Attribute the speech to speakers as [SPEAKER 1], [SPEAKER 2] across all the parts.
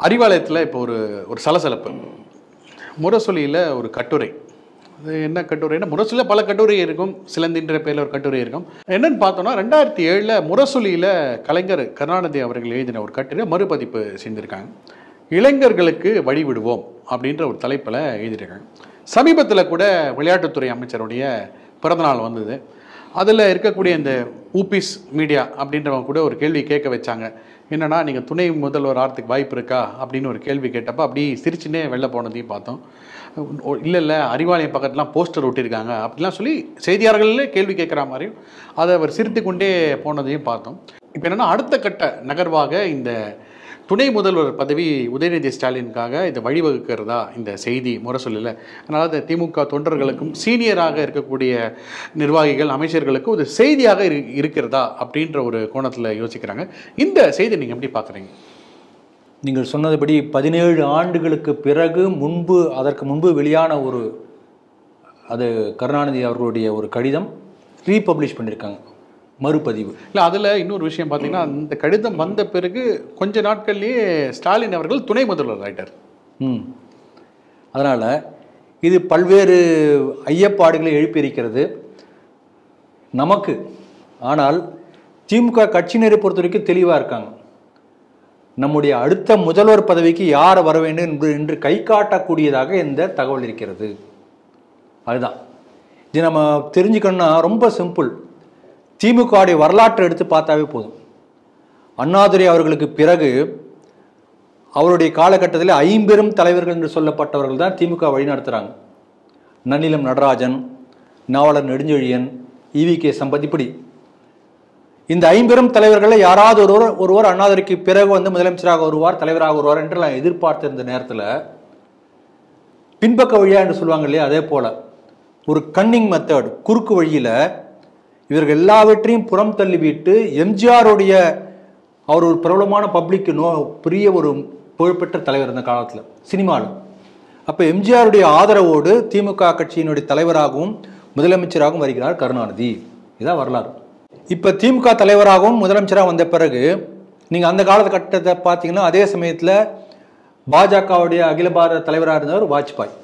[SPEAKER 1] அறிவாலயத்தில் இப்போ ஒரு ஒரு சலசலப்பு முரசொலியில் ஒரு கட்டுரை அது என்ன கட்டுரைன்னா முரசொலியில் பல கட்டுரை இருக்கும் சிலந்தின்ற பேரில் ஒரு கட்டுரை இருக்கும் என்னன்னு பார்த்தோம்னா ரெண்டாயிரத்தி ஏழில் முரசொலியில் கலைஞர் கருணாநிதி அவர்கள் எழுதின ஒரு கட்டுரை மறுபதிப்பு செஞ்சுருக்காங்க இளைஞர்களுக்கு வழிவிடுவோம் அப்படின்ற ஒரு தலைப்பில் எழுதியிருக்காங்க சமீபத்தில் கூட விளையாட்டுத்துறை அமைச்சருடைய பிறந்தநாள் வந்தது அதில் இருக்கக்கூடிய இந்த ஊபிஸ் மீடியா அப்படின்றவங்க கூட ஒரு கேள்வி கேட்க வச்சாங்க என்னன்னா நீங்கள் துணை முதல்வர் ஆகிறதுக்கு வாய்ப்பு இருக்கா அப்படின்னு ஒரு கேள்வி கேட்டப்போ அப்படி சிரிச்சுனே வெளில போனதையும் பார்த்தோம் இல்லை இல்லை அறிவாலயம் பக்கத்துலாம் போஸ்டர் ஒட்டியிருக்காங்க அப்படிலாம் சொல்லி செய்தியாளர்களே கேள்வி கேட்குற மாதிரியும் அதை அவர் சிரித்து கொண்டே போனதையும் பார்த்தோம் இப்போ என்னென்னா அடுத்த கட்ட நகர்வாக இந்த துணை முதல்வர் பதவி உதயநிதி ஸ்டாலினுக்காக இது வழிவகுக்கிறதா இந்த செய்தி முரசொல்லில் அதனால் இந்த திமுக தொண்டர்களுக்கும் சீனியராக இருக்கக்கூடிய நிர்வாகிகள் அமைச்சர்களுக்கும் ஒரு செய்தியாக இரு இருக்கிறதா அப்படின்ற ஒரு கோணத்தில் யோசிக்கிறாங்க இந்த செய்தி நீங்கள் எப்படி பார்க்குறீங்க
[SPEAKER 2] நீங்கள் சொன்னதுபடி பதினேழு ஆண்டுகளுக்கு பிறகு முன்பு அதற்கு முன்பு வெளியான ஒரு அது கருணாநிதி அவர்களுடைய ஒரு கடிதம் ரீபப்ளிஷ் பண்ணியிருக்காங்க மறுபதிவு
[SPEAKER 1] இல்லை அதில் இன்னொரு விஷயம் பார்த்தீங்கன்னா அந்த கடிதம் வந்த பிறகு கொஞ்ச நாட்கள்லேயே ஸ்டாலின் அவர்கள் துணை முதல்வர் ஆயிட்டார்
[SPEAKER 2] ம் அதனால் இது பல்வேறு ஐயப்பாடுகளை எழுப்பியிருக்கிறது நமக்கு ஆனால் திமுக கட்சியினரை பொறுத்த வரைக்கும் தெளிவாக இருக்காங்க நம்முடைய அடுத்த முதல்வர் பதவிக்கு யார் வர வேண்டும் என்று என்று கை காட்டக்கூடியதாக இந்த தகவல் இருக்கிறது அதுதான் இது நம்ம தெரிஞ்சுக்கணும்னா ரொம்ப சிம்பிள் திமுகவுடைய வரலாற்றை எடுத்து பார்த்தாவே போதும் அண்ணாதுரை அவர்களுக்கு பிறகு அவருடைய காலகட்டத்தில் ஐம்பெரும் தலைவர்கள் என்று சொல்லப்பட்டவர்கள் தான் திமுக வழி நடத்துகிறாங்க நன்னிலம் நடராஜன் நாவலர் நெடுஞ்செழியன் இவி கே சம்பத் இப்படி இந்த ஐம்பெரும் தலைவர்களில் யாராவது ஒருவர் ஒருவர் அண்ணாதுரைக்கு பிறகு வந்து முதலமைச்சராக வருவார் தலைவராக வருவார் என்று நான் எதிர்பார்த்திருந்த நேரத்தில் பின்பக்க வழியா என்று சொல்லுவாங்க இல்லையா அதே போல ஒரு கன்னிங் மெத்தட் குறுக்கு வழியில இவர்கள் எல்லாவற்றையும் புறம் தள்ளிவிட்டு எம்ஜிஆருடைய அவர் ஒரு பிரபலமான பப்ளிக் நோ பெரிய ஒரு புகழ்பெற்ற தலைவர் இந்த காலத்தில் சினிமாவில் அப்போ எம்ஜிஆருடைய ஆதரவோடு திமுக கட்சியினுடைய தலைவராகவும் முதலமைச்சராகவும் வருகிறார் கருணாநிதி இதான் வரலாறு இப்போ திமுக தலைவராகவும் முதலமைச்சராக வந்த பிறகு நீங்கள் அந்த காலகட்டத்தை பார்த்தீங்கன்னா அதே சமயத்தில் பாஜகவுடைய அகில பாரத தலைவராக இருந்தவர் வாஜ்பாய்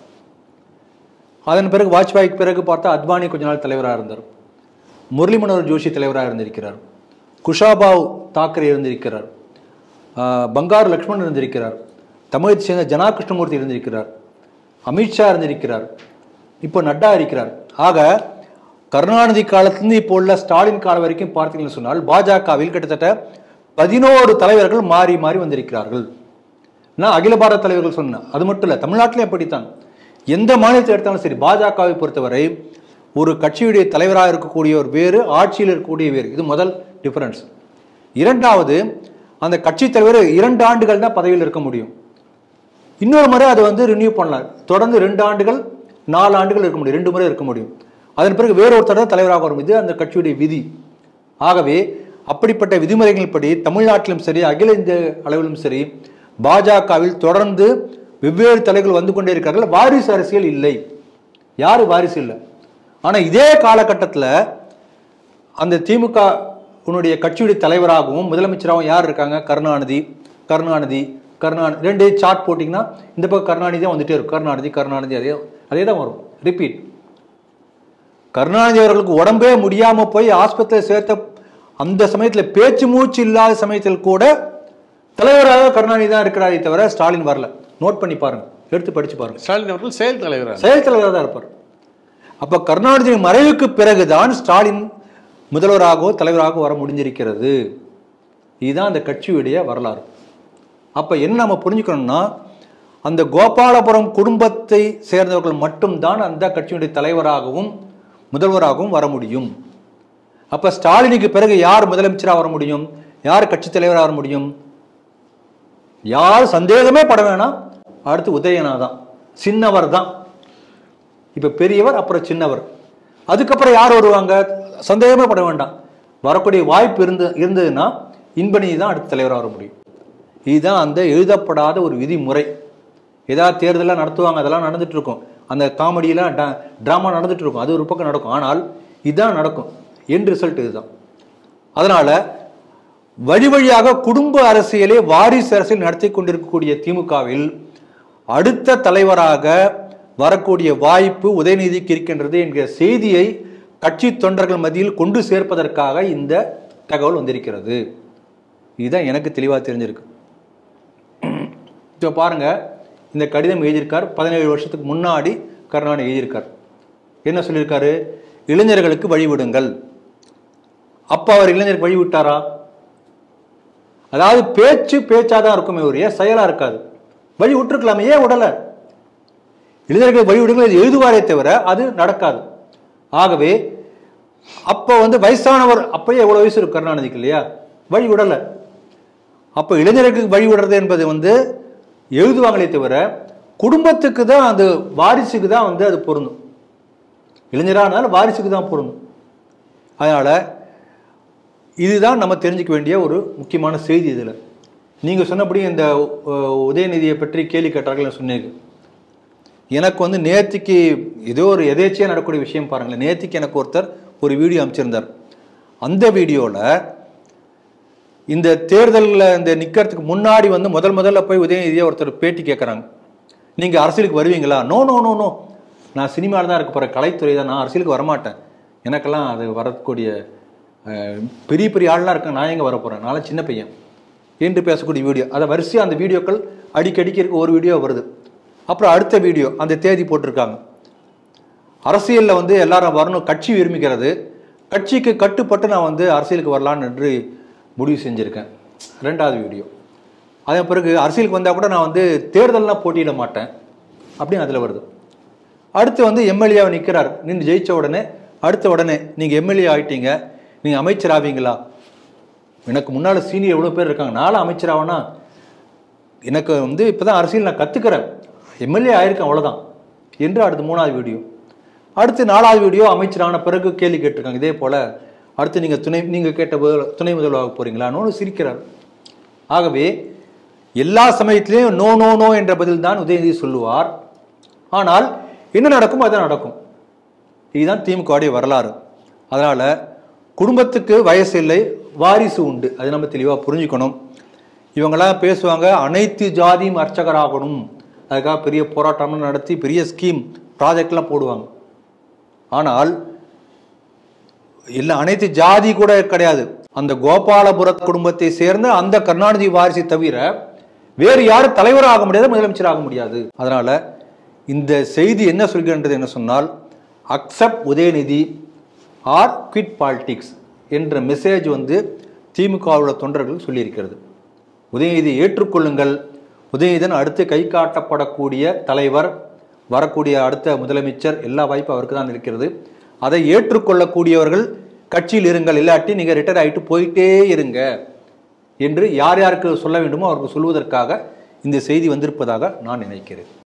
[SPEAKER 2] அதன் பிறகு வாஜ்பாய்க்கு பிறகு பார்த்தா அத்வானி கொஞ்ச நாள் தலைவராக இருந்தார் முரளி மனோகர் ஜோஷி தலைவராக இருந்திருக்கிறார் குஷாபாவ் தாக்கரே இருந்திருக்கிறார் ஆஹ் பங்காரு லக்ஷ்மணன் இருந்திருக்கிறார் தமிழகத்தை சேர்ந்த ஜனா கிருஷ்ணமூர்த்தி இருந்திருக்கிறார் அமித்ஷா இருந்திருக்கிறார் இப்போ நட்டா இருக்கிறார் ஆக கருணாநிதி காலத்திலிருந்து இப்போ உள்ள ஸ்டாலின் காலம் வரைக்கும் பார்த்தீங்கன்னு சொன்னால் பாஜகவில் கிட்டத்தட்ட பதினோரு தலைவர்கள் மாறி மாறி வந்திருக்கிறார்கள் நான் அகில பாரத தலைவர்கள் சொன்னேன் அது மட்டும் இல்லை தமிழ்நாட்டிலும் எப்படித்தான் எந்த மாநிலத்தை எடுத்தாலும் சரி பாஜகவை பொறுத்தவரை ஒரு கட்சியுடைய தலைவராக இருக்கக்கூடிய ஒரு வேறு ஆட்சியில் இருக்கக்கூடிய வேறு இது முதல் டிஃபரன்ஸ் இரண்டாவது அந்த கட்சி தலைவர் இரண்டு ஆண்டுகள் தான் பதவியில் இருக்க முடியும் இன்னொரு முறை அதை வந்து ரினியூ பண்ணலாம் தொடர்ந்து ரெண்டு ஆண்டுகள் நாலு ஆண்டுகள் இருக்க முடியும் ரெண்டு முறை இருக்க முடியும் அதன் பிறகு வேறொருத்தர் தான் தலைவராக வரும் இது அந்த கட்சியுடைய விதி ஆகவே அப்படிப்பட்ட விதிமுறைகளின்படி தமிழ்நாட்டிலும் சரி அகில இந்திய அளவிலும் சரி பாஜகவில் தொடர்ந்து வெவ்வேறு தலைவர்கள் வந்து கொண்டே இருக்கிறார்கள் வாரிசு அரசியல் இல்லை யாரு வாரிசு இல்லை ஆனா இதே காலகட்டத்தில் அந்த திமுக உன்னுடைய கட்சியுடைய தலைவராகவும் முதலமைச்சராகவும் யார் இருக்காங்க கருணாநிதி கருணாநிதி கருணாநிதி ரெண்டு சார்ட் போட்டிங்கன்னா இந்த பக்கம் கருணாநிதி தான் வந்துட்டே இருக்கும் கருணாநிதி கருணாநிதி அதே அதே தான் வரும் ரிப்பீட் கருணாநிதி அவர்களுக்கு உடம்பே முடியாம போய் ஆஸ்பத்திரியில் சேர்த்த அந்த சமயத்துல பேச்சு மூச்சு இல்லாத சமயத்தில் கூட தலைவராக கருணாநிதி தான் இருக்கிறாரே தவிர ஸ்டாலின் வரல நோட் பண்ணி பாருங்க எடுத்து படிச்சு பாருங்க
[SPEAKER 1] ஸ்டாலின் அவர்கள் செயல் தலைவராக
[SPEAKER 2] செயல் தலைவராக தான் இருப்பார் அப்ப கருணாநிதி மறைவுக்கு பிறகுதான் ஸ்டாலின் முதல்வராகவோ தலைவராகவோ வர முடிஞ்சிருக்கிறது இதுதான் அந்த கட்சியுடைய வரலாறு அப்ப என்ன நம்ம புரிஞ்சுக்கணும்னா அந்த கோபாலபுரம் குடும்பத்தை சேர்ந்தவர்கள் மட்டும்தான் அந்த கட்சியுடைய தலைவராகவும் முதல்வராகவும் வர முடியும் அப்ப ஸ்டாலினுக்கு பிறகு யார் முதலமைச்சராக வர முடியும் யார் கட்சி தலைவராக வர முடியும் யார் சந்தேகமே பட வேணாம் அடுத்து உதயனா தான் சின்னவர் தான் இப்ப பெரியவர் அப்புறம் சின்னவர் அதுக்கப்புறம் யார் வருவாங்க சந்தேகமே பட வேண்டாம் வரக்கூடிய வாய்ப்பு இருந்து இருந்ததுன்னா இன்பனி தான் அடுத்த தலைவராக வர முடியும் இதுதான் அந்த எழுதப்படாத ஒரு விதிமுறை ஏதாவது தேர்தலாம் நடத்துவாங்க அதெல்லாம் நடந்துட்டு இருக்கும் அந்த காமெடியெல்லாம் ட்ராமா நடந்துட்டு இருக்கும் அது ஒரு பக்கம் நடக்கும் ஆனால் இதுதான் நடக்கும் என் ரிசல்ட் இதுதான் அதனால வழி வழியாக குடும்ப அரசியலை வாரிசு அரசியல் நடத்தி கொண்டிருக்கக்கூடிய திமுகவில் அடுத்த தலைவராக வரக்கூடிய வாய்ப்பு உதயநிதிக்கு இருக்கின்றது என்கிற செய்தியை கட்சி தொண்டர்கள் மத்தியில் கொண்டு சேர்ப்பதற்காக இந்த தகவல் வந்திருக்கிறது இதுதான் எனக்கு தெளிவாக தெரிஞ்சிருக்கு இப்போ பாருங்க இந்த கடிதம் எழுதியிருக்கார் பதினேழு வருஷத்துக்கு முன்னாடி கருணாநிதி எழுதியிருக்கார் என்ன சொல்லியிருக்காரு இளைஞர்களுக்கு வழிவிடுங்கள் அப்போ அவர் இளைஞருக்கு வழி விட்டாரா அதாவது பேச்சு பேச்சாதான் தான் இருக்குமே ஒழிய செயலா இருக்காது வழி விட்டுருக்கலாமே ஏன் விடல இளைஞர்கள் வழி விடுங்கள் இது எழுதுவாரே தவிர அது நடக்காது ஆகவே அப்போ வந்து வயசானவர் அப்பயே எவ்வளவு வயசு இருக்கு கருணாநிதிக்கு இல்லையா வழி விடல அப்போ இளைஞர்களுக்கு வழி விடுறது என்பது வந்து எழுதுவாங்களே தவிர குடும்பத்துக்கு தான் அது வாரிசுக்கு தான் வந்து அது பொருந்தும் இளைஞராக இருந்தாலும் வாரிசுக்கு தான் பொருந்தும் அதனால இதுதான் நம்ம தெரிஞ்சுக்க வேண்டிய ஒரு முக்கியமான செய்தி இதில் நீங்கள் சொன்னபடி இந்த அஹ், உதயநிதியை பற்றி கேள்வி கேட்டார்கள் சொன்னீங்க எனக்கு வந்து நேத்திக்கு ஏதோ ஒரு எதேச்சியாக நடக்கக்கூடிய விஷயம் பாருங்களேன் நேத்திக்கு எனக்கு ஒருத்தர் ஒரு வீடியோ அமைச்சிருந்தார் அந்த வீடியோவில் இந்த தேர்தலில் இந்த நிற்கிறதுக்கு முன்னாடி வந்து முதல் முதல்ல போய் உதயநிதியை ஒருத்தர் பேட்டி கேட்குறாங்க நீங்கள் அரசியலுக்கு வருவீங்களா நோ நோ நோ நோ நான் சினிமாவில் தான் இருக்க போகிறேன் கலைத்துறை தான் நான் அரசியலுக்கு வரமாட்டேன் எனக்கெல்லாம் அது வரக்கூடிய அஹ், பெரிய பெரிய ஆள்லாம் இருக்காங்க நான் எங்கே வர போகிறேன் நானும் சின்ன பையன் என்று பேசக்கூடிய வீடியோ அதை வரிசையாக அந்த வீடியோக்கள் அடிக்கடிக்கு இருக்க ஒரு வீடியோ வருது அப்புறம் அடுத்த வீடியோ அந்த தேதி போட்டிருக்காங்க அரசியலில் வந்து எல்லாரும் வரணும் கட்சி விரும்புகிறது கட்சிக்கு கட்டுப்பட்டு நான் வந்து அரசியலுக்கு வரலான்னு என்று முடிவு செஞ்சுருக்கேன் ரெண்டாவது வீடியோ அதன் பிறகு அரசியலுக்கு வந்தால் கூட நான் வந்து தேர்தல்லாம் போட்டியிட மாட்டேன் அப்படின்னு அதில் வருது அடுத்து வந்து எம்எல்ஏவை நிற்கிறார் நின்று ஜெயிச்ச உடனே அடுத்த உடனே நீங்கள் எம்எல்ஏ ஆயிட்டீங்க நீங்கள் அமைச்சர் ஆவீங்களா எனக்கு முன்னால் சீனியர் எவ்வளோ பேர் இருக்காங்க நானும் அமைச்சர் ஆவேனா எனக்கு வந்து இப்போ தான் அரசியல் நான் கற்றுக்கிறேன் எம்எல்ஏ ஆயிருக்கேன் அவ்வளோதான் என்று அடுத்து மூணாவது வீடியோ அடுத்து நாலாவது வீடியோ அமைச்சரான பிறகு கேள்வி கேட்டிருக்காங்க இதே போல் அடுத்து நீங்கள் துணை நீங்கள் கேட்ட பதில் துணை முதல்வராக போகிறீங்களான்னு சிரிக்கிறார் ஆகவே எல்லா சமயத்திலையும் நோ நோ நோ என்ற பதில் தான் உதயநிதி சொல்லுவார் ஆனால் என்ன நடக்கும் அது நடக்கும் இதுதான் திமுகவுடைய வரலாறு அதனால குடும்பத்துக்கு வயசு இல்லை வாரிசு உண்டு அது நம்ம தெளிவாக புரிஞ்சுக்கணும் இவங்கெல்லாம் பேசுவாங்க அனைத்து ஜாதியும் அர்ச்சகராகணும் அதுக்காக பெரிய போராட்டம்லாம் நடத்தி பெரிய ஸ்கீம் ப்ராஜெக்ட்லாம் போடுவாங்க ஆனால் இல்லை அனைத்து ஜாதி கூட கிடையாது அந்த கோபாலபுர குடும்பத்தை சேர்ந்த அந்த கருணாநிதி வாரிசை தவிர வேறு யாரும் தலைவராக முடியாது முதலமைச்சர் ஆக முடியாது அதனால இந்த செய்தி என்ன சொல்கின்றது என்ன சொன்னால் accept Udhayanidhi or quit politics என்ற மெசேஜ் வந்து திமுகவுள்ள தொண்டர்கள் சொல்லியிருக்கிறது உதயநிதி ஏற்றுக்கொள்ளுங்கள் உதயநிதன் அடுத்து கை காட்டப்படக்கூடிய தலைவர் வரக்கூடிய அடுத்த முதலமைச்சர் எல்லா வாய்ப்பும் அவருக்கு தான் இருக்கிறது அதை ஏற்றுக்கொள்ளக்கூடியவர்கள் கட்சியில் இருங்கள் இல்லாட்டி நீங்கள் ரிட்டையர் ஆகிட்டு போயிட்டே இருங்க என்று யார் யாருக்கு சொல்ல வேண்டுமோ அவருக்கு சொல்வதற்காக இந்த செய்தி வந்திருப்பதாக நான் நினைக்கிறேன்